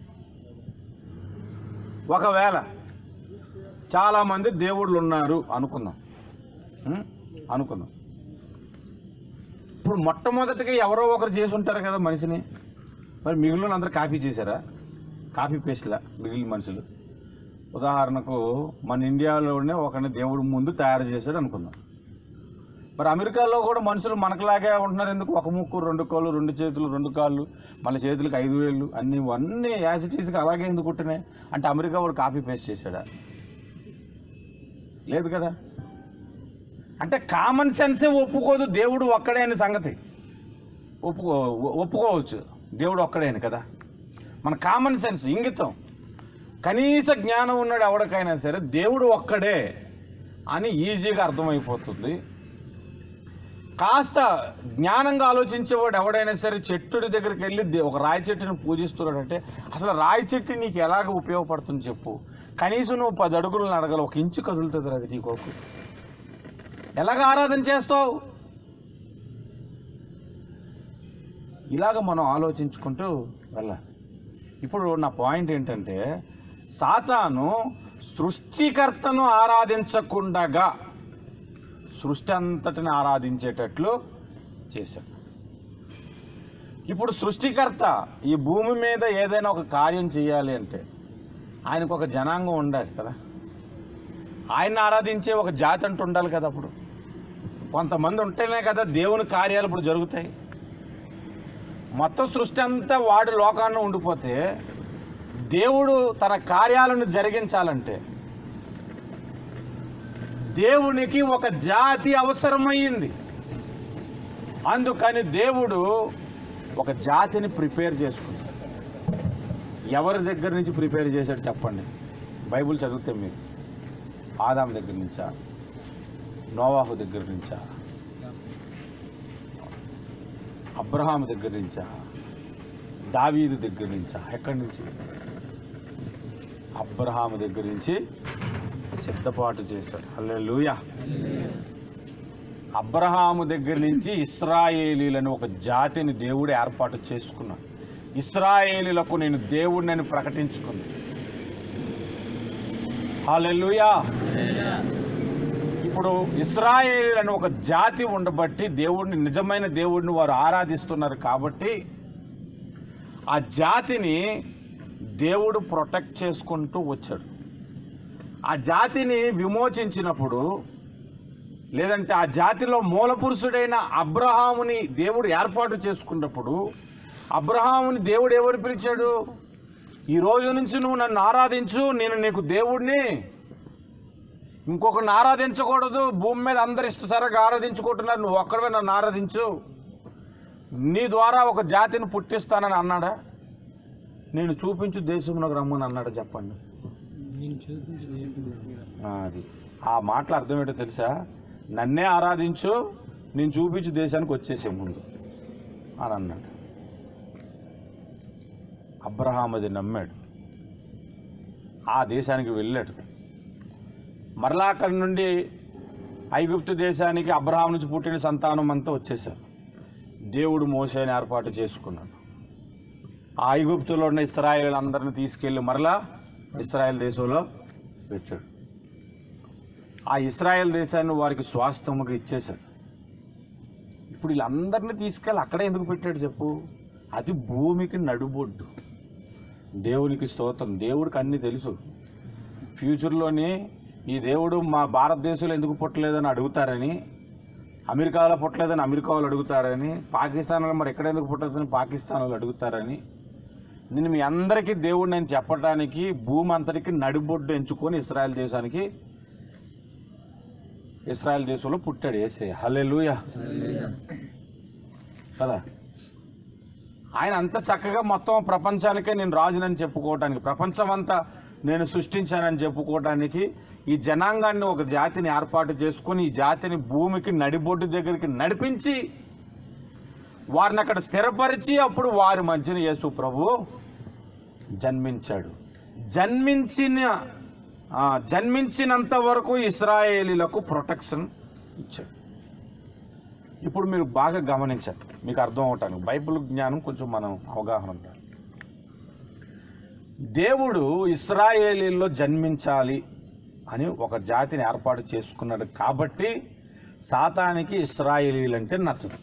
ఒకవేళ చాలామంది దేవుళ్ళు ఉన్నారు అనుకుందాం ఉం? అనుకుందాం ఇప్పుడు మొట్టమొదటిగా ఎవరో ఒకరు చేసి ఉంటారు కదా మనిషిని మరి మిగిలిన అందరూ కాపీ చేశారా కాపీ పేస్ట్లా మిగిలిన మనుషులు ఉదాహరణకు మన ఇండియాలోనే ఒకరిని దేవుడు ముందు తయారు చేశాడు అనుకుందాం మరి అమెరికాలో కూడా మనుషులు మనకులాగే ఉంటున్నారు ఎందుకు ఒక ముక్కు రెండు కాళ్ళు రెండు చేతులు రెండు కాళ్ళు మళ్ళీ చేతులకు ఐదు వేలు అన్ని అన్ని యాసిటీస్కి అలాగే ఎందుకు ఉంటున్నాయి అంటే అమెరికా వాడు కాపీ పేస్ట్ చేశాడా లేదు కదా అంటే కామన్ సెన్సే ఒప్పుకోదు దేవుడు ఒక్కడే అనే సంగతి ఒప్పుకో ఒప్పుకోవచ్చు దేవుడు ఒక్కడే అని కదా మన కామన్ సెన్స్ ఇంగితం కనీస జ్ఞానం ఉన్నాడు ఎవరికైనా సరే దేవుడు ఒక్కడే అని ఈజీగా అర్థమైపోతుంది కాస్త జ్ఞానంగా ఆలోచించేవాడు ఎవడైనా సరే చెట్టుడి దగ్గరికి వెళ్ళి దే- ఒక రాయి చెట్టుని పూజిస్తున్నాడంటే అసలు రాయి చెట్టు నీకు ఎలాగ ఉపయోగపడుతుంది చెప్పు కనీసం నువ్వు పది అడుగులు నడగల ఒక ఇంచు కదులుతుంది అది నీ కొరకు ఎలాగ ఆరాధన చేస్తావు ఇలాగ మనం ఆలోచించుకుంటూ వెళ్ళాలి ఇప్పుడు నా పాయింట్ ఏంటంటే సాతాను సృష్టికర్తను ఆరాధించకుండగా సృష్టి అంతటిని ఆరాధించేటట్లు చేశాడు ఇప్పుడు సృష్టికర్త ఈ భూమి మీద ఏదైనా ఒక కార్యం చేయాలి అంటే ఆయనకు ఒక జనాంగం ఉండాలి కదా ఆయన్ని ఆరాధించే ఒక జాతి అంటూ ఉండాలి కదా అప్పుడు కొంతమంది ఉంటేనే కదా దేవుని కార్యాలు ఇప్పుడు జరుగుతాయి మొత్తం సృష్టి అంతా వాడి లోకాన్ని ఉండిపోతే దేవుడు తన కార్యాలను జరిగించాలంటే దేవునికి ఒక జాతి అవసరమయ్యింది అందుకని దేవుడు ఒక జాతిని ప్రిపేర్ చేసుకున్నాడు ఎవరి దగ్గర నుంచి ప్రిపేర్ చేశాడు చెప్పండి బైబిల్ చదివితే మీరు ఆదాం దగ్గర నుంచా నోవాహు దగ్గర నుంచా అబ్రహాం దగ్గర నుంచా దావీదు దగ్గర నుంచా ఎక్కడి నుంచి అబ్రహాము దగ్గర నుంచి సిద్ధపాటు చేశాడు హల్లెలూయా అబ్రహాము దగ్గర నుంచి ఇస్రాయేలీలను ఒక జాతిని దేవుడు ఏర్పాటు చేసుకున్నాడు ఇస్రాయేలీలకు నేను దేవుడిని ప్రకటించుకున్నాను హల్లెలూయా ఇప్పుడు ఇస్రాయేలీలను ఒక జాతి ఉండబట్టి దేవుడిని నిజమైన దేవుడిని వారు ఆరాధిస్తున్నారు కాబట్టి ఆ జాతిని దేవుడు ప్రొటెక్ట్ చేసుకుంటూ వచ్చాడు ఆ జాతిని విమోచించినప్పుడు లేదంటే ఆ జాతిలో మూల పురుషుడైన అబ్రహాముని దేవుడు ఏర్పాటు చేసుకున్నప్పుడు అబ్రహాముని దేవుడు ఎవరు పిలిచాడు ఈ రోజు నుంచి నువ్వు నన్ను ఆరాధించు నేను నీకు దేవుడిని ఇంకొకరిని ఆరాధించకూడదు భూమి మీద అందరు ఇష్టసరగా ఆరాధించుకుంటున్నారు నువ్వు ఒక్కడవే నన్ను ఆరాధించు నీ ద్వారా ఒక జాతిని పుట్టిస్తానని అన్నాడా నేను చూపించు దేశంలోకి రమ్మని అన్నాడు చెప్పండి నేను చూపించి దేశం తీసుకురా ఆ, అది ఆ మాటల అర్థం ఏంటో తెలుసా నన్నే ఆరాధించు నేను చూపించు దేశానికి వచ్చేసే ముందు అని అన్నాడు అబ్రహాం అది నమ్మాడు ఆ దేశానికి వెళ్ళాడు మరలా అక్కడి నుండి ఐగుప్తు దేశానికి అబ్రహాం నుంచి పుట్టిన సంతానం అంతా వచ్చేసారు దేవుడు మోసేని ఏర్పాటు చేసుకున్నాడు ఆ ఐగుప్తులో ఉన్న ఇస్రాయేల్ అందరిని తీసుకెళ్ళి మరలా ఇస్రాయేల్ దేశంలో పెట్టాడు ఆ ఇస్రాయేల్ దేశాన్ని వారికి స్వాస్థ్యముగా ఇచ్చేశాడు ఇప్పుడు వీళ్ళందరినీ తీసుకెళ్ళి అక్కడే ఎందుకు పెట్టాడు చెప్పు అది భూమికి నడుబొడ్డు దేవునికి స్తోత్రం దేవుడికి అన్నీ తెలుసు ఫ్యూచర్లోని ఈ దేవుడు మా భారతదేశంలో ఎందుకు పుట్టలేదని అడుగుతారని అమెరికాలో పుట్టలేదని అమెరికా వాళ్ళు అడుగుతారని పాకిస్తాన్లో మరి ఎక్కడ ఎందుకు పుట్టలేదని పాకిస్తాన్ వాళ్ళు అడుగుతారని నేను మీ అందరికీ దేవుడు నేను చెప్పడానికి భూమి అంతటికి నడిబొడ్డు ఎంచుకొని ఇస్రాయల్ దేశానికి ఇస్రాయల్ దేశంలో పుట్టాడు ఏసే హల్లెలూయ కదా ఆయన అంత చక్కగా మొత్తం ప్రపంచానికే నేను రాజునని చెప్పుకోవడానికి ప్రపంచం అంతా నేను సృష్టించానని చెప్పుకోవడానికి ఈ జనాంగాన్ని ఒక జాతిని ఏర్పాటు చేసుకొని ఈ జాతిని భూమికి నడిబొడ్డు దగ్గరికి నడిపించి వారిని అక్కడ స్థిరపరిచి అప్పుడు వారి మధ్యన యేసు ప్రభు జన్మించాడు జన్మించిన ఆ, జన్మించినంత వరకు ఇస్రాయేలీలకు ప్రొటెక్షన్ ఇచ్చాడు ఇప్పుడు మీరు బాగా గమనించాలి మీకు అర్థం అవటానికి బైబిల్ జ్ఞానం కొంచెం మనం అవగాహన ఉండాలి దేవుడు ఇస్రాయేలీల్లో జన్మించాలి అని ఒక జాతిని ఏర్పాటు చేసుకున్నాడు కాబట్టి సాతానికి ఇస్రాయేలీలు అంటే నచ్చదు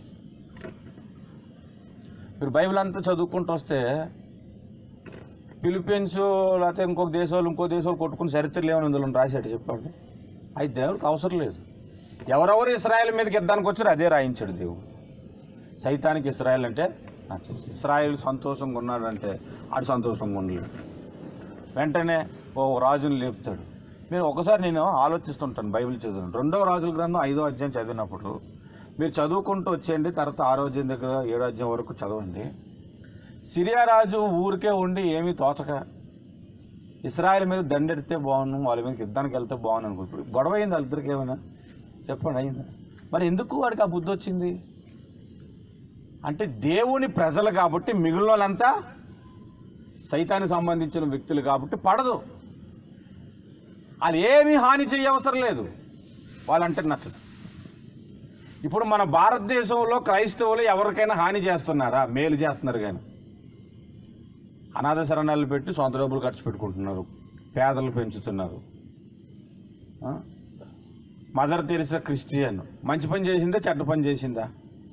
మీరు బైబిల్ అంతా చదువుకుంటూ వస్తే ఫిలిపీన్స్ లేకపోతే ఇంకొక దేశాలు ఇంకో దేశాలు కొట్టుకుని చరిత్రలు ఏమైనా ఇందులో రాశాడు చెప్పండి అయితే దేవుడికి అవసరం లేదు ఎవరెవరు ఇస్రాయల్ మీదకి యుద్ధానికి వచ్చారో అదే రాయించాడు దేవుడు సైతానికి ఇస్రాయల్ అంటే నచ్చదు ఇస్రాయల్ సంతోషంగా ఉన్నాడంటే ఆడు సంతోషంగా ఉండలేడు వెంటనే ఓ రాజుని లేపుతాడు మీరు ఒకసారి నేను ఆలోచిస్తుంటాను బైబిల్ చదువుతాను రెండవ రాజుల గ్రంథం ఐదో అధ్యాయం చదివినప్పుడు మీరు చదువుకుంటూ వచ్చేయండి తర్వాత ఆరో అధ్యాయం దగ్గర ఏడో అధ్యాయం వరకు చదవండి సిరియా రాజు ఊరికే ఉండి ఏమీ తోచక ఇస్రాయల్ మీద దండెడితే బాగున్నాం వాళ్ళ మీద యుద్ధానికి వెళ్తే బాగున్నాను అనుకో ఇప్పుడు గొడవ అయింది వాళ్ళిద్దరికి ఏమైనా చెప్పండి అయిందా మరి ఎందుకు వాడికి ఆ బుద్ధి వచ్చింది అంటే దేవుని ప్రజలు కాబట్టి మిగిలిన వాళ్ళంతా సైతానికి సంబంధించిన వ్యక్తులు కాబట్టి పడదు వాళ్ళు ఏమీ హాని చేయ అవసరం లేదు వాళ్ళంటే నచ్చదు ఇప్పుడు మన భారతదేశంలో క్రైస్తవులు ఎవరికైనా హాని చేస్తున్నారా మేలు చేస్తున్నారు కానీ అనాథ శరణాలు పెట్టి సొంత డబ్బులు ఖర్చు పెట్టుకుంటున్నారు పేదలు పెంచుతున్నారు ఆ? మదర్ తెరిసా క్రిస్టియన్ మంచి పని చేసిందా చెడ్డ పని చేసిందా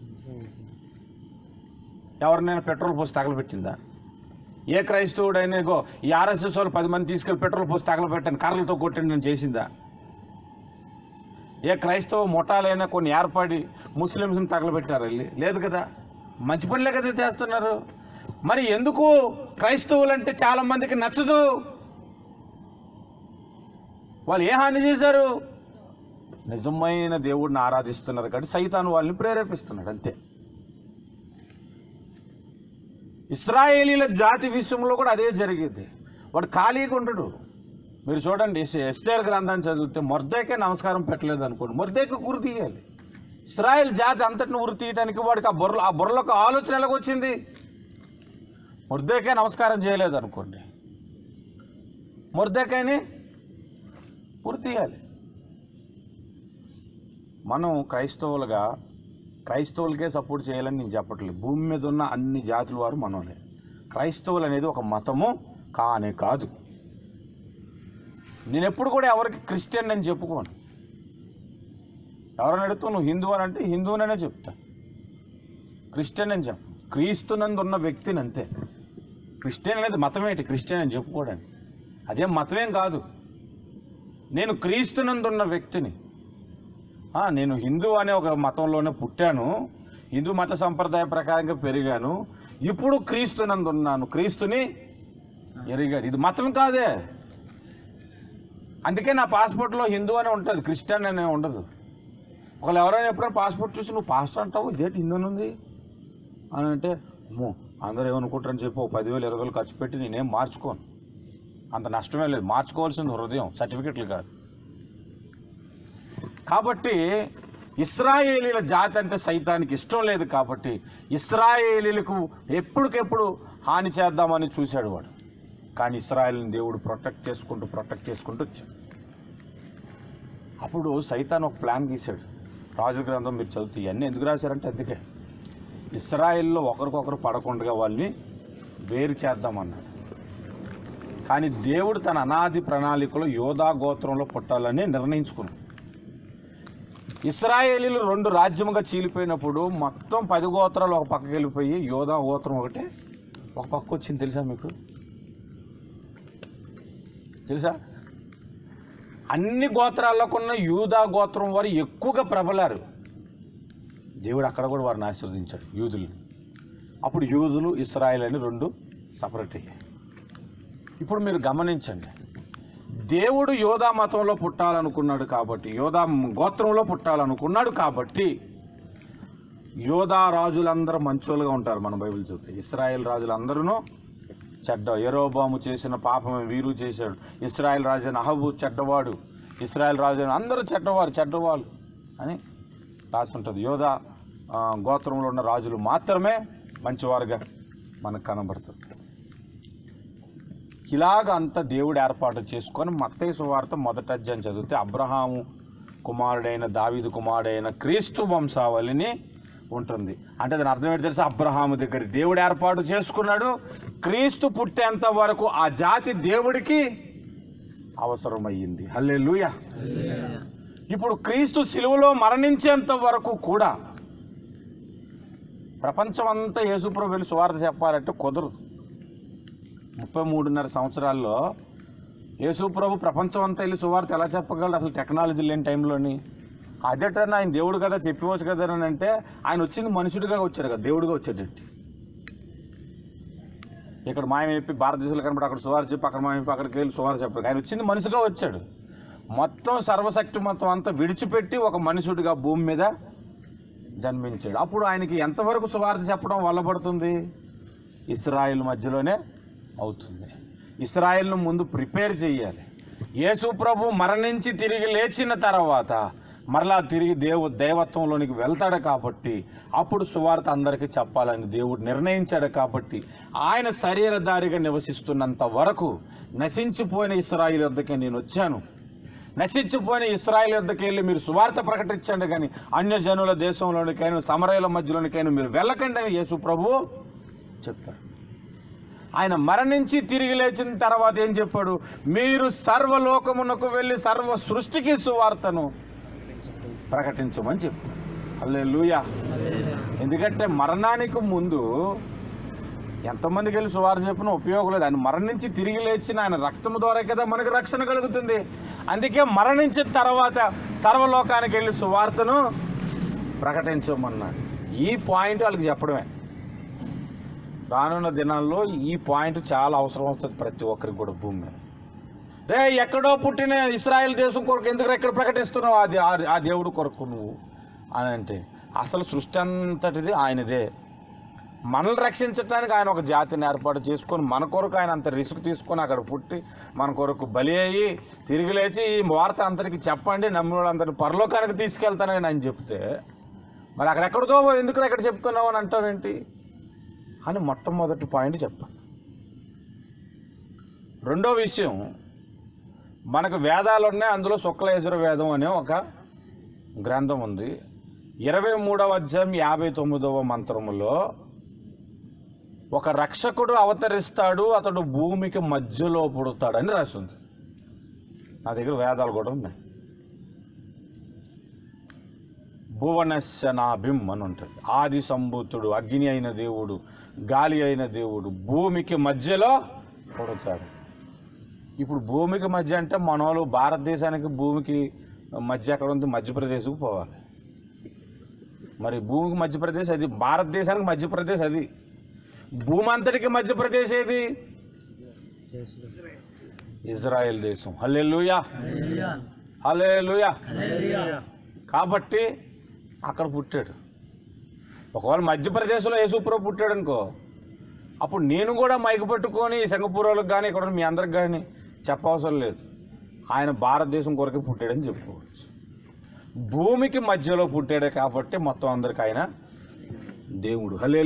ఎవరినైనా పెట్రోల్ పోసి తగలబెట్టిందా ఏ క్రైస్తవుడైనా ఇగో ఈ ఆర్ఎస్ఎస్ వాళ్ళు పది మంది తీసుకెళ్లి పెట్రోల్ పోసి తగలబెట్టాను కర్రలతో కొట్టండి నేను చేసిందా ఏ క్రైస్తవ ముఠాలైనా కొన్ని ఏర్పడి ముస్లిమ్స్ని తగలబెట్టారు వెళ్ళి లేదు కదా మంచి పనులే కదా చేస్తున్నారు మరి ఎందుకు క్రైస్తవులు అంటే చాలా మందికి నచ్చదు వాళ్ళు ఏ హాని చేశారు నిజమైన దేవుడిని ఆరాధిస్తున్నారు కాబట్టి సైతాను వాళ్ళని ప్రేరేపిస్తున్నాడు అంతే ఇస్రాయేలీల జాతి విషయంలో కూడా అదే జరిగేది వాడు ఖాళీగా ఉండడు మీరు చూడండి ఎస్- ఎస్టేర్ గ్రంథాన్ని చదివితే మొర్దేకే నమస్కారం పెట్టలేదు అనుకోండి మొర్దేకి గురి తీయాలి ఇస్రాయేల్ జాతి అంతటిని ఉరి తీయడానికి వాడికి ఆ బుర్ర ఆ బుర్రలకు ఆలోచన ఎలాగొచ్చింది మొర్దేకే నమస్కారం చేయలేదు అనుకోండి మొర్దేకాయని ఉరి తీయాలి మనం క్రైస్తవులుగా క్రైస్తవులకే సపోర్ట్ చేయాలని నేను చెప్పట్లేదు భూమి మీద ఉన్న అన్ని జాతుల వారు మనోలే క్రైస్తవులు అనేది ఒక మతము కానే కాదు నేను ఎప్పుడు కూడా ఎవరికి క్రిస్టియన్ అని చెప్పుకోను ఎవరైనా అడుగుతూ నువ్వు హిందూ అని అంటే హిందువుననే చెప్తా క్రిస్టియన్ అని చెప్పు క్రీస్తునందు ఉన్న వ్యక్తిని అంతే క్రిస్టియన్ అనేది మతం ఏంటి క్రిస్టియన్ అని చెప్పుకోవడానికి అదేం మతమేం కాదు నేను క్రీస్తునందున్న వ్యక్తిని ఆ, నేను హిందూ అనే ఒక మతంలోనే పుట్టాను హిందూ మత సంప్రదాయ ప్రకారంగా పెరిగాను ఇప్పుడు క్రీస్తునందు ఉన్నాను క్రీస్తుని ఎరిగాడు ఇది మతం కాదే అందుకే నా పాస్పోర్ట్లో హిందూ అనే ఉంటుంది క్రిస్టియన్ అనే ఉండదు ఒకళ్ళు ఎవరైనా ఎప్పుడైనా పాస్పోర్ట్ చూసి నువ్వు పాస్టర్ అంటావు ఇదేంటి హిందూ అని ఉంది అని అంటే అమ్మో అందరూ ఏమనుకుంటారని చెప్పి ఒక పదివేలు ఇరవై వేలు ఖర్చు పెట్టి నేనేం మార్చుకోను అంత నష్టమే లేదు మార్చుకోవాల్సింది హృదయం సర్టిఫికెట్లు కాదు కాబట్టి ఇస్రాయేలీల జాతి అంటే సైతానికి ఇష్టం లేదు కాబట్టి ఇస్రాయేలీలకు ఎప్పటికెప్పుడు హాని చేద్దామని చూశాడు వాడు కానీ ఇస్రాయేల్ని దేవుడు ప్రొటెక్ట్ చేసుకుంటూ ప్రొటెక్ట్ చేసుకుంటూ వచ్చాడు అప్పుడు సైతాన్ ఒక ప్లాన్ గీశాడు రాజు గ్రంథం మీరు చదివితే ఇవన్నీ ఎందుకు రాశారంటే అందుకే ఇస్రాయేల్లో ఒకరికొకరు పడకుండా వాళ్ళని వేరు చేద్దామన్నాడు కానీ దేవుడు తన అనాది ప్రణాళికలో యోధా గోత్రంలో పుట్టాలని నిర్ణయించుకున్నాడు ఇస్రాయేలీలు రెండు రాజ్యముగా చీలిపోయినప్పుడు మొత్తం పది గోత్రాలు ఒక పక్కకి వెళ్ళిపోయి యోధా గోత్రం ఒకటే ఒక పక్క వచ్చింది తెలుసా మీకు తెలుసా అన్ని గోత్రాల్లో ఉన్న యూదా గోత్రం వారు ఎక్కువగా ప్రబలారు దేవుడు అక్కడ కూడా వారిని ఆశీర్వదించాడు యూదుల్ని అప్పుడు యూదులు ఇస్రాయేల్ అని రెండు సపరేట్ అయ్యాయి ఇప్పుడు మీరు గమనించండి దేవుడు యోధా మతంలో పుట్టాలనుకున్నాడు కాబట్టి యోధా గోత్రంలో పుట్టాలనుకున్నాడు కాబట్టి యోధా రాజులందరూ మంచోళ్ళుగా ఉంటారు మన బైబిల్ చూస్తే ఇస్రాయేల్ రాజులందరూ చెడ్డ ఎరోబాము చేసిన పాపమే వీరు చేశాడు ఇస్రాయేల్ రాజు అయిన అహబు చెడ్డవాడు ఇస్రాయేల్ రాజు అయిన అందరూ చెడ్డవారు చెడ్డవాళ్ళు అని రాస్తుంటుంది యోధా ఆ, గోత్రంలో ఉన్న రాజులు మాత్రమే మంచివారుగా మనకు కనబడుతుంది ఇలాగ అంత దేవుడు ఏర్పాటు చేసుకొని మత్తయి సువార్త మొదట అధ్యాయం చదివితే అబ్రహాము కుమారుడైన దావీదు కుమారుడైన క్రీస్తు వంశావళిని ఉంటుంది అంటే దాని అర్థం ఏంటి తెలుసా అబ్రహాము దగ్గర దేవుడు ఏర్పాటు చేసుకున్నాడు క్రీస్తు పుట్టేంత వరకు ఆ జాతి దేవుడికి అవసరమయ్యింది హల్లే ఇప్పుడు క్రీస్తు సిలువలో మరణించేంత వరకు కూడా ప్రపంచం అంతా యేసుప్రభు వెళ్ళి సువార్త చెప్పాలంటే కుదరదు ముప్పై మూడున్నర సంవత్సరాల్లో యేసుప్రభు ప్రపంచం అంతా వెళ్ళి సువార్త ఎలా చెప్పగలడు అసలు టెక్నాలజీ లేని టైంలోని అదేటన్నా ఆయన దేవుడు కదా చెప్పవచ్చు కదా అని అంటే ఆయన వచ్చింది మనుషుడిగా వచ్చాడు కదా దేవుడిగా వచ్చాడండి ఇక్కడ మాయమైపోయి భారతదేశంలో కనబడి అక్కడ సువారు చెప్పి అక్కడ మాయమైపోయి అక్కడికి వెళ్ళి సువారు చెప్పాడు ఆయన వచ్చింది మనిషిగా వచ్చాడు మొత్తం సర్వశక్తి మొత్తం అంతా విడిచిపెట్టి ఒక మనుషుడిగా భూమి మీద జన్మించాడు అప్పుడు ఆయనకి ఎంతవరకు సువార్త చెప్పడం వల్లబడుతుంది ఇస్రాయిల్ మధ్యలోనే అవుతుంది ఇస్రాయిల్ను ముందు ప్రిపేర్ చేయాలి యేసు ప్రభు మరణించి తిరిగి లేచిన తర్వాత మరలా తిరిగి దేవు దేవత్వంలోనికి వెళ్తాడు కాబట్టి అప్పుడు సువార్త అందరికీ చెప్పాలని దేవుడు నిర్ణయించాడు కాబట్టి ఆయన శరీరధారిగా నివసిస్తున్నంత వరకు నశించిపోయిన ఇస్రాయిల్ వద్దకే నేను వచ్చాను నశించిపోయిన ఇస్రాయిల్ వద్దకు వెళ్ళి మీరు సువార్త ప్రకటించండి కానీ అన్య జనుల దేశంలోనికైనా సమరయుల మధ్యలోనికైనా మీరు వెళ్ళకండి అని యేసు ప్రభు చెప్పాడు ఆయన మరణించి తిరిగి లేచిన తర్వాత ఏం చెప్పాడు మీరు సర్వలోకమునకు వెళ్ళి సర్వ సృష్టికి సువార్తను ప్రకటించమని చెప్పాడు అల్లే ఎందుకంటే మరణానికి ముందు ఎంతమందికి వెళ్ళి సువార్త చెప్పినా ఉపయోగం లేదు ఆయన మరణించి తిరిగి లేచిన ఆయన రక్తము ద్వారా కదా మనకు రక్షణ కలుగుతుంది అందుకే మరణించిన తర్వాత సర్వలోకానికి వెళ్ళి సువార్తను ప్రకటించమన్నాడు ఈ పాయింట్ వాళ్ళకి చెప్పడమే రానున్న దినాల్లో ఈ పాయింట్ చాలా అవసరం వస్తుంది ప్రతి ఒక్కరికి కూడా భూమి మీద రే ఎక్కడో పుట్టిన ఇస్రాయెల్ దేశం కొరకు ఎందుకు ఎక్కడ ప్రకటిస్తున్నావు ఆ దే- ఆ- ఆ దేవుడు కొరకు నువ్వు అని అంటే అసలు సృష్టి అంతటిది ఆయనదే మనల్ని రక్షించడానికి ఆయన ఒక జాతిని ఏర్పాటు చేసుకొని మన కొరకు ఆయన అంత రిస్క్ తీసుకొని అక్కడ పుట్టి మన కొరకు బలి అయ్యి తిరిగి లేచి ఈ వార్త అందరికీ చెప్పండి నమ్మిన వాళ్ళందరినీ పరలోకానికి తీసుకెళ్తానని ఆయన చెప్తే మరి అక్కడెక్కడితో ఎందుకు ఎక్కడ చెప్తున్నావు అని అంటావేంటి అని మొట్టమొదటి పాయింట్ చెప్పాలి రెండో విషయం మనకు వేదాలు ఉన్నాయి అందులో శుక్ల యజుర వేదం అనే ఒక గ్రంథం ఉంది ఇరవై మూడవ అధ్యాయం యాభై తొమ్మిదవ మంత్రములో ఒక రక్షకుడు అవతరిస్తాడు అతడు భూమికి మధ్యలో పుడతాడని రాసి ఉంది నా దగ్గర వేదాలు కూడా ఉన్నాయి భువనశనాభిం అని ఉంటుంది ఆది సంభూతుడు అగ్ని అయిన దేవుడు గాలి అయిన దేవుడు భూమికి మధ్యలో పుడతాడు ఇప్పుడు భూమికి మధ్య అంటే మనోళ్ళు భారతదేశానికి భూమికి మధ్య ఎక్కడ ఉంది మధ్యప్రదేశ్కు పోవాలి మరి భూమికి మధ్యప్రదేశ్ అది భారతదేశానికి మధ్యప్రదేశ్ అది భూమి అంతటికి మధ్యప్రదేశ్ ఏది ఇజ్రాయెల్ దేశం హల్లెలూయా హల్లెలూయా కాబట్టి అక్కడ పుట్టాడు ఒకవేళ మధ్యప్రదేశ్లో యేసుప్రభు పుట్టాడు అనుకో అప్పుడు నేను కూడా మైకు పట్టుకొని సింగపూర్లకు కానీ ఇక్కడ ఉన్న మీ అందరికి కానీ చెప్పవసరం లేదు ఆయన భారతదేశం కొరకే పుట్టాడని చెప్పుకోవచ్చు భూమికి మధ్యలో పుట్టాడే కాబట్టి మొత్తం అందరికి ఆయన దేవుడు హలే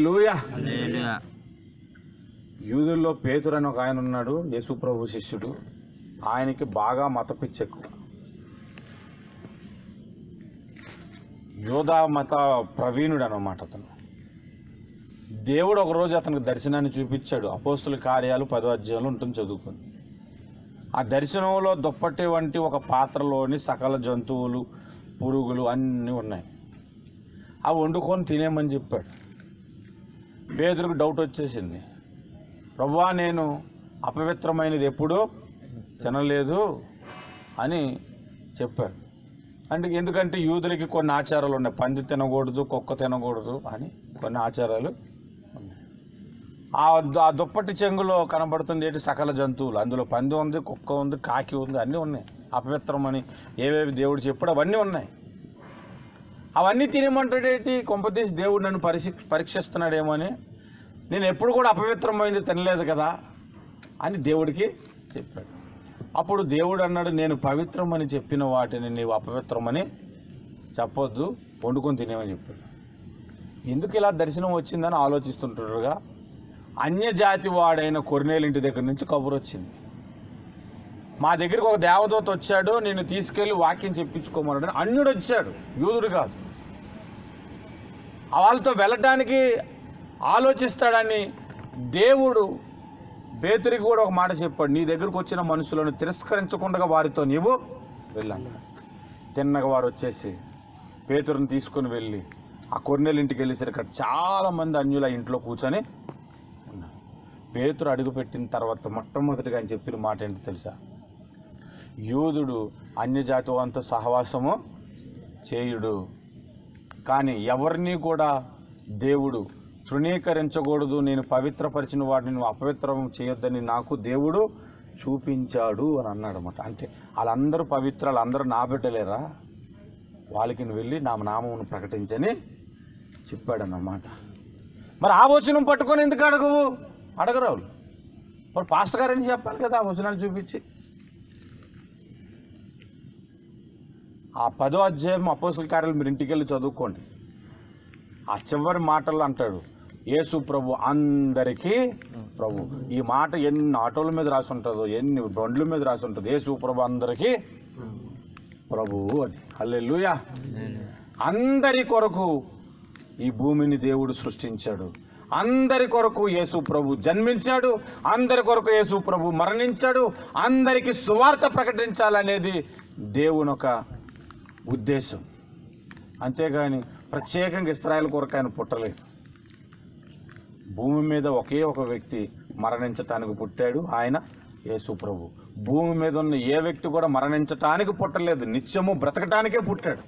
యూదుల్లో పేతురు అని ఒక ఆయన ఉన్నాడు యేసుప్రభు శిష్యుడు ఆయనకి బాగా మత పిచ్చి ఎక్కువ యోధా మత ప్రవీణుడు అనమాట అతను దేవుడు ఒకరోజు అతనికి దర్శనాన్ని చూపించాడు అపోస్తుల కార్యాలు పదో అధ్యాయంలో ఉంటుంది చదువుకొని ఆ దర్శనంలో దుప్పటి వంటి ఒక పాత్రలోని సకల జంతువులు పురుగులు అన్నీ ఉన్నాయి అవి వండుకొని తినేమని చెప్పాడు పేదరికి డౌట్ వచ్చేసింది ప్రభువా నేను అపవిత్రమైనది ఎప్పుడూ తినలేదు అని చెప్పాడు అంటే ఎందుకంటే యూదులకి కొన్ని ఆచారాలు ఉన్నాయి పంది తినకూడదు కుక్క తినకూడదు అని కొన్ని ఆచారాలు ఉన్నాయి ఆ దు- ఆ దుప్పటి చెంగులో కనబడుతుంది ఏంటి సకల జంతువులు అందులో పంది ఉంది కుక్క ఉంది కాకి ఉంది అన్నీ ఉన్నాయి అపవిత్రం అని ఏవేవి దేవుడు చెప్పాడు అవన్నీ ఉన్నాయి అవన్నీ తినమంటాడేంటి కొంపతీసి దేవుడు నన్ను పరీక్ష పరీక్షిస్తున్నాడేమో అని నేను ఎప్పుడు కూడా అపవిత్రమైంది తినలేదు కదా అని దేవుడికి చెప్పాడు అప్పుడు దేవుడు అన్నాడు నేను పవిత్రమని చెప్పిన వాటిని నీవు అపవిత్రమని చెప్పొద్దు వండుకొని తినేమని చెప్పాడు ఎందుకు ఇలా దర్శనం వచ్చిందని ఆలోచిస్తుంటాడుగా అన్యజాతి వాడైన కొరినేలు ఇంటి దగ్గర నుంచి కబురు వచ్చింది మా దగ్గరికి ఒక దేవదూత వచ్చాడు నేను తీసుకెళ్లి వాక్యం చెప్పించుకోమన్నాడు అన్యుడు వచ్చాడు యూదుడు కాదు వాళ్ళతో వెళ్ళటానికి ఆలోచిస్తాడని దేవుడు పేతురికి కూడా ఒక మాట చెప్పాడు నీ దగ్గరకు వచ్చిన మనుషులను తిరస్కరించకుండా వారితో నీవు వెళ్ళాను తిన్నగా వారు వచ్చేసి పేతురుని తీసుకుని వెళ్ళి ఆ కొన్నెల ఇంటికి వెళ్ళేసరికి అక్కడ చాలా మంది అన్యుల ఇంట్లో కూర్చొని ఉన్నారు పేతురు అడుగుపెట్టిన తర్వాత మొట్టమొదటిగా ఆయన చెప్పిన మాట ఏంటి తెలుసా యూదుడు అన్యజాతి వారితో సహవాసము చేయుడు కానీ ఎవరిని కూడా దేవుడు తృణీకరించకూడదు నేను పవిత్రపరిచిన వాటిని నువ్వు అపవిత్రం చేయొద్దని నాకు దేవుడు చూపించాడు అని అన్నాడు అనమాట అంటే వాళ్ళందరూ పవిత్రాలు అందరూ నా బిడ్డలేరా వాళ్ళకి నువ్వు వెళ్ళి నా నామమును ప్రకటించని చెప్పాడన్నమాట మరి ఆ వచనం పట్టుకొని ఎందుకు అడగవు అడగరు వాళ్ళు మరి పాస్టర్ గారు అని చెప్పాలి కదా ఆ వచనాలు చూపించి ఆ పదో అధ్యాయం అపోసల కార్యాలు మీరు ఇంటికి వెళ్ళి చదువుకోండి ఆ చివరి మాటలు అంటాడు యేసు ప్రభు అందరికీ ప్రభు ఈ మాట ఎన్ని ఆటోల మీద రాసి ఉంటుందో ఎన్ని బండ్ల మీద రాసి ఉంటుంది యేసు ప్రభు అందరికీ ప్రభువు అని హల్లెలూయా అందరి కొరకు ఈ భూమిని దేవుడు సృష్టించాడు అందరి కొరకు యేసు ప్రభు జన్మించాడు అందరి కొరకు యేసు ప్రభు మరణించాడు అందరికి సువార్త ప్రకటించాలనేది దేవుని ఒక ఉద్దేశం అంతేగాని ప్రత్యేకంగా ఇస్రాయల్ కొరకు ఆయన పుట్టలేదు భూమి మీద ఒకే ఒక వ్యక్తి మరణించటానికి పుట్టాడు ఆయన యేసు ప్రభు భూమి మీద ఉన్న ఏ వ్యక్తి కూడా మరణించటానికి పుట్టలేదు నిత్యము బ్రతకటానికే పుట్టాడు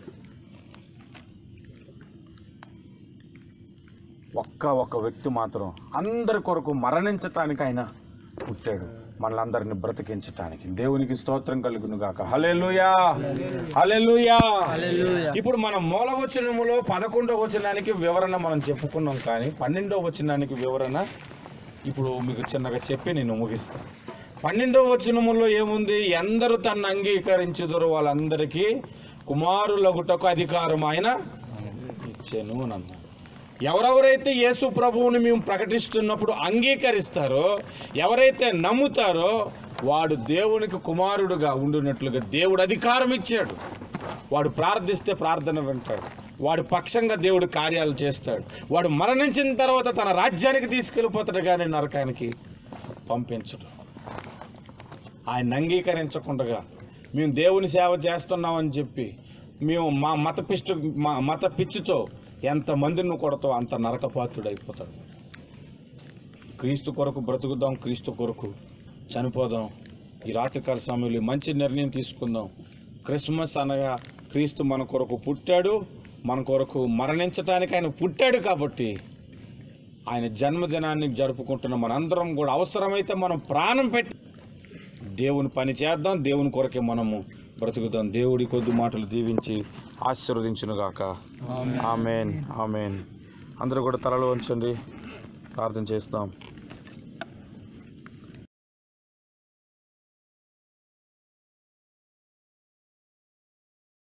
ఒక్క ఒక్క వ్యక్తి మాత్రం అందరి కొరకు మరణించటానికి ఆయన పుట్టాడు మనలందరిని బ్రతికించటానికి దేవునికి స్తోత్రం కలుగును గాక హల్లెలూయా హల్లెలూయా హల్లెలూయా. ఇప్పుడు మనం మూల వచనములో పదకొండవ వచనానికి వివరణ మనం చెప్పుకున్నాం కానీ పన్నెండవ వచనానికి వివరణ ఇప్పుడు మీకు చిన్నగా చెప్పి నేను ముగిస్తాను పన్నెండవ వచనములో ఏముంది ఎందరు తను అంగీకరించుదురు వాళ్ళందరికీ కుమారులగుటకు అధికారం ఆయన ఇచ్చాను అని అన్నాడు ఎవరెవరైతే యేసు ప్రభువుని మేము ప్రకటిస్తున్నప్పుడు అంగీకరిస్తారో ఎవరైతే నమ్ముతారో వాడు దేవునికి కుమారుడుగా ఉండునట్లుగా దేవుడు అధికారం ఇచ్చాడు వాడు ప్రార్థిస్తే ప్రార్థన వింటాడు వాడు పక్షంగా దేవుడు కార్యాలు చేస్తాడు వాడు మరణించిన తర్వాత తన రాజ్యానికి తీసుకెళ్ళిపోతాడు కానీ నరకానికి పంపించడు ఆయన అంగీకరించకుండా మేము దేవుని సేవ చేస్తున్నామని చెప్పి మేము మా మత పిష్టు మా మత పిచ్చితో ఎంత మందిని కొడతావు అంత నరకపాత్రుడు అయిపోతాడు క్రీస్తు కొరకు బ్రతుకుదాం క్రీస్తు కొరకు చనిపోదాం ఈ రాత్రికాల సమయంలో ఈ మంచి నిర్ణయం తీసుకుందాం క్రిస్మస్ అనగా క్రీస్తు మన కొరకు పుట్టాడు మన కొరకు మరణించటానికి ఆయన పుట్టాడు కాబట్టి ఆయన జన్మదినాన్ని జరుపుకుంటున్న మనందరం కూడా అవసరమైతే మనం ప్రాణం పెట్టి దేవుని పని చేద్దాం దేవుని కొరకే మనము బ్రతుకుదాం దేవుడి కొద్ది మాటలు దీవించి ఆశీర్వదించునుగాక ఆమెన్ ఆమెన్ అందరూ కూడా తలలు వంచండి ప్రార్థన చేస్తాం